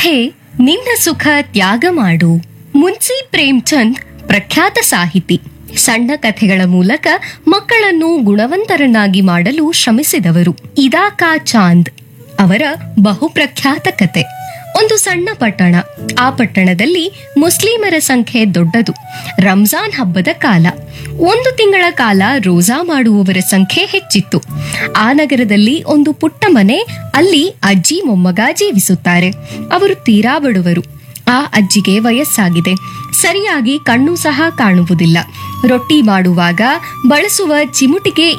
ಸುಖೇ ನಿನ್ನ ಸುಖ ತ್ಯಾಗ ಮಾಡು ಮುನ್ಸಿ ಪ್ರೇಮ್ಚಂದ್ ಪ್ರಖ್ಯಾತ ಸಾಹಿತಿ ಸಣ್ಣ ಕಥೆಗಳ ಮೂಲಕ ಮಕ್ಕಳನ್ನು ಗುಣವಂತರನ್ನಾಗಿ ಮಾಡಲು ಶ್ರಮಿಸಿದವರು ಇದಾಕಾ ಚಾಂದ್ ಅವರ ಬಹುಪ್ರಖ್ಯಾತ ಕತೆ ಒಂದು ಸಣ್ಣ ಪಟ್ಟಣ ಆ ಪಟ್ಟಣದಲ್ಲಿ ಮುಸ್ಲಿಮರ ಸಂಖ್ಯೆ ದೊಡ್ಡದು ರಂಜಾನ್ ಹಬ್ಬದ ಕಾಲ ಒಂದು ತಿಂಗಳ ಕಾಲ ರೋಜಾ ಮಾಡುವವರ ಸಂಖ್ಯೆ ಹೆಚ್ಚಿತ್ತು ಆ ನಗರದಲ್ಲಿ ಒಂದು ಪುಟ್ಟ ಮನೆ ಅಲ್ಲಿ ಅಜ್ಜಿ ಮೊಮ್ಮಗ ಜೀವಿಸುತ್ತಾರೆ ಅವರು ತೀರಾ ಬಡವರು ಆ ಅಜ್ಜಿಗೆ ವಯಸ್ಸಾಗಿದೆ ಸರಿಯಾಗಿ ಕಣ್ಣು ಸಹ ಕಾಣುವುದಿಲ್ಲ ರೊಟ್ಟಿ ಮಾಡುವಾಗ ಬಳಸುವ ಚಿಮುಟಿಗೆ